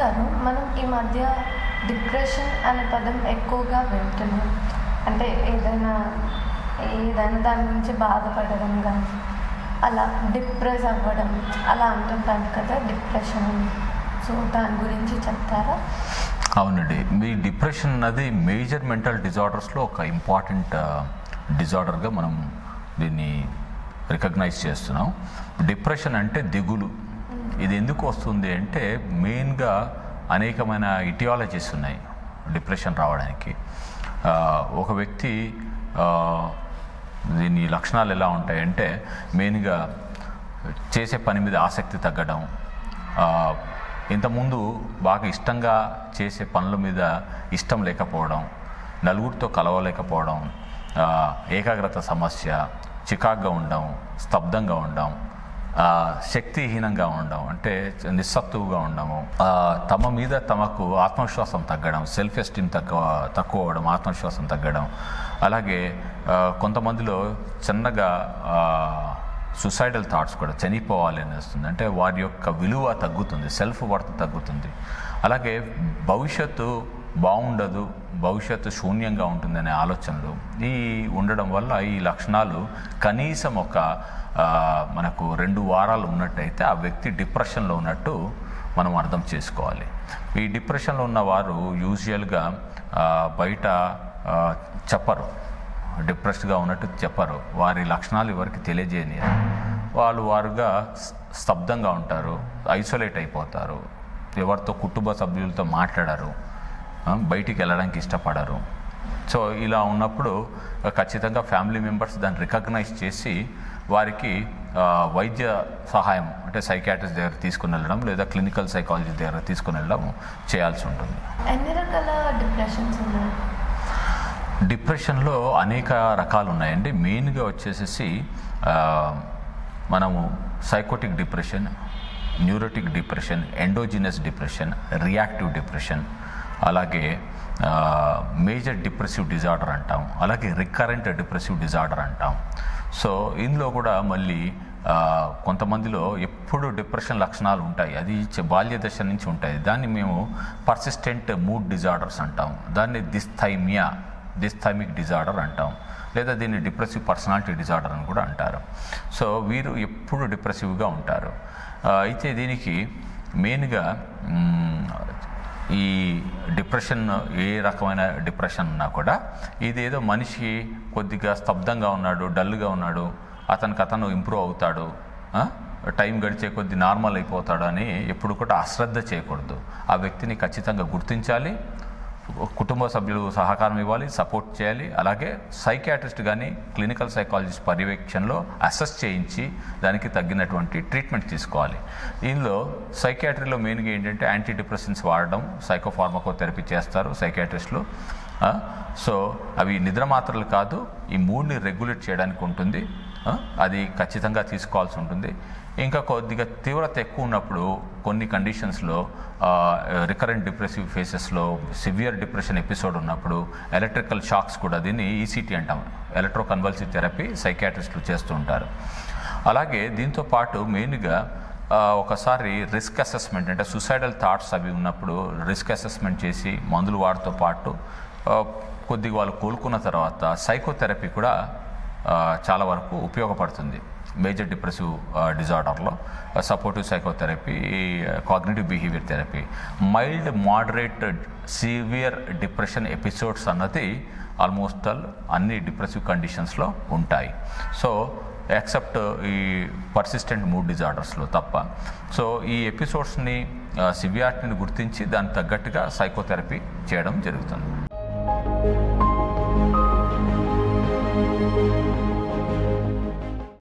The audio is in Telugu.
గారు మనం ఈ మధ్య డిప్రెషన్ అనే పదం ఎక్కువగా వింటున్నాం అంటే ఏదైనా ఏదైనా దాని గురించి బాధపడడం కానీ అలా డిప్రెస్ అవ్వడం అలా అంటుంటాం కదా డిప్రెషన్ అని సో దాని గురించి చెప్తారా అవునండి మీ డిప్రెషన్ అన్నది మేజర్ మెంటల్ డిజార్డర్స్లో ఒక ఇంపార్టెంట్ డిజార్డర్గా మనం దీన్ని రికగ్నైజ్ చేస్తున్నాం డిప్రెషన్ అంటే దిగులు ఇది ఎందుకు వస్తుంది అంటే మెయిన్గా అనేకమైన ఇటియాలజీస్ ఉన్నాయి డిప్రెషన్ రావడానికి ఆ, ఒక వ్యక్తి ఆ, దీని లక్షణాలు ఎలా ఉంటాయంటే మెయిన్గా చేసే పని మీద ఆసక్తి తగ్గడం ఆ, ఇంతకుముందు బాగా ఇష్టంగా చేసే పనుల మీద ఇష్టం లేకపోవడం నలుగురితో కలవలేకపోవడం ఆ, ఏకాగ్రత సమస్య చికాగ్గా ఉండడం స్తబ్దంగా ఉండడం ఆ, శక్తిహీనంగా ఉండడం అంటే నిస్సత్తువుగా ఉండము ఆ, తమ మీద తమకు ఆత్మవిశ్వాసం తగ్గడం సెల్ఫ్ ఎస్టీమ్ తక్కువ తక్కువ అవ్వడం ఆత్మవిశ్వాసం తగ్గడం అలాగే ఆ, కొంతమందిలో చిన్నగా సుసైడల్ థాట్స్ కూడా చనిపోవాలి అని వస్తుంది అంటే వారి యొక్క విలువ తగ్గుతుంది సెల్ఫ్ వర్త్ తగ్గుతుంది అలాగే భవిష్యత్తు బాగుండదు భవిష్యత్తు శూన్యంగా ఉంటుందనే ఆలోచనలు ఈ ఉండడం వల్ల ఈ లక్షణాలు కనీసం ఒక ఆ, మనకు రెండు వారాలు ఉన్నట్టయితే ఆ వ్యక్తి డిప్రెషన్లో ఉన్నట్టు మనం అర్థం చేసుకోవాలి ఈ డిప్రెషన్లో ఉన్న వారు యూజువల్గా ఆ, బయట ఆ, చెప్పరు డిప్రెస్డ్గా ఉన్నట్టు చెప్పరు వారి లక్షణాలు ఎవరికి తెలియజేయనియరు వాళ్ళు వారుగా స్- స్తబ్దంగా ఉంటారు ఐసోలేట్ అయిపోతారు ఎవరితో కుటుంబ సభ్యులతో మాట్లాడరు ఆ, బయటికి వెళ్ళడానికి ఇష్టపడరు సో ఇలా ఉన్నప్పుడు ఆ, ఖచ్చితంగా ఫ్యామిలీ మెంబర్స్ దాన్ని రికగ్నైజ్ చేసి వారికి ఆ, వైద్య సహాయం అంటే సైకాట్రిస్ట్ దగ్గర తీసుకుని వెళ్ళడం లేదా క్లినికల్ సైకాలజీ దగ్గర తీసుకుని వెళ్ళడం చేయాల్సి ఉంటుంది ఎన్ని రకాల డిప్రెషన్స్ ఉన్నాయి డిప్రెషన్లో అనేక రకాలు ఉన్నాయండి మెయిన్గా వచ్చేసేసి ఆ, మనము psychotic depression neurotic depression endogenous depression reactive depression అలాగే మేజర్ డిప్రెసివ్ డిజార్డర్ అంటాం అలాగే రికరెంట్ డిప్రెసివ్ డిజార్డర్ అంటాం సో ఇందులో కూడా మళ్ళీ ఆ, కొంతమందిలో ఎప్పుడు డిప్రెషన్ లక్షణాలు ఉంటాయి అది చ- బాల్య దశ నుంచి ఉంటాయి దాన్ని మేము పర్సిస్టెంట్ మూడ్ డిజార్డర్స్ అంటాం దాన్ని దిస్థైమియా డిస్థైమిక్ డిజార్డర్ అంటాం లేదా దీన్ని డిప్రెసివ్ పర్సనాలిటీ డిజార్డర్ అని కూడా అంటారు సో వీరు ఎప్పుడు డిప్రెసివ్గా ఉంటారు ఆ, అయితే దీనికి మెయిన్గా మ్, ఈ డిప్రెషన్ ఏ రకమైన డిప్రెషన్ ఉన్నా కూడా ఇదేదో మనిషి కొద్దిగా స్తబ్దంగా ఉన్నాడు డల్గా ఉన్నాడు అతనికి అతను ఇంప్రూవ్ అవుతాడు ఆ? టైం గడిచే కొద్ది నార్మల్ అయిపోతాడు అని ఎప్పుడు కూడా అశ్రద్ధ చేయకూడదు ఆ వ్యక్తిని ఖచ్చితంగా గుర్తించాలి కుటుంబ సభ్యులు సహకారం ఇవ్వాలి సపోర్ట్ చేయాలి అలాగే సైకాట్రిస్ట్ కానీ క్లినికల్ సైకాలజిస్ట్ పర్యవేక్షణలో అసెస్ చేయించి దానికి తగ్గినటువంటి ట్రీట్మెంట్ తీసుకోవాలి దీనిలో సైకాట్రీలో మెయిన్గా ఏంటంటే యాంటీ డిప్రెషన్స్ వాడడం సైకోఫార్మకోథెరపీ చేస్తారు సైకాట్రిస్టులు ఆ, సో అవి నిద్ర మాత్రలు కాదు ఈ మూడ్ని రెగ్యులేట్ చేయడానికి ఉంటుంది ఆ, అది ఖచ్చితంగా తీసుకోవాల్సి ఉంటుంది ఇంకా కొద్దిగా తీవ్రత ఎక్కువ ఉన్నప్పుడు కొన్ని కండిషన్స్లో రికరెంట్ డిప్రెసివ్ ఫేసెస్లో సివియర్ డిప్రెషన్ ఎపిసోడ్ ఉన్నప్పుడు ఎలక్ట్రికల్ షాక్స్ కూడా దీన్ని ఈసీటీ అంటాం ఎలక్ట్రో కన్వల్సివ్ థెరపీ సైకాట్రిస్టులు చేస్తూ ఉంటారు అలాగే దీంతో పాటు మెయిన్గా ఆ, ఒకసారి రిస్క్ అసెస్మెంట్ అంటే సుసైడల్ థాట్స్ అవి ఉన్నప్పుడు రిస్క్ అసెస్మెంట్ చేసి మందులు వాడితో పాటు ఆ, కొద్దిగా వాళ్ళు కోలుకున్న తర్వాత సైకోథెరపీ కూడా ఆ, చాలా వరకు ఉపయోగపడుతుంది మేజర్ డిప్రెసివ్ డిజార్డర్లో supportive psychotherapy cognitive behaviour therapy mild moderate severe depression episodes అన్నది ఆల్మోస్ట్ ఆల్ అన్ని డిప్రెసివ్ కండిషన్స్లో ఉంటాయి సో ఎక్సెప్ట్ ఈ పర్సిస్టెంట్ మూడ్ డిజార్డర్స్లో తప్ప సో ఈ ఎపిసోడ్స్ని సివియారిటీని గుర్తించి దానికి తగ్గట్టుగా సైకోథెరపీ చేయడం జరుగుతుంది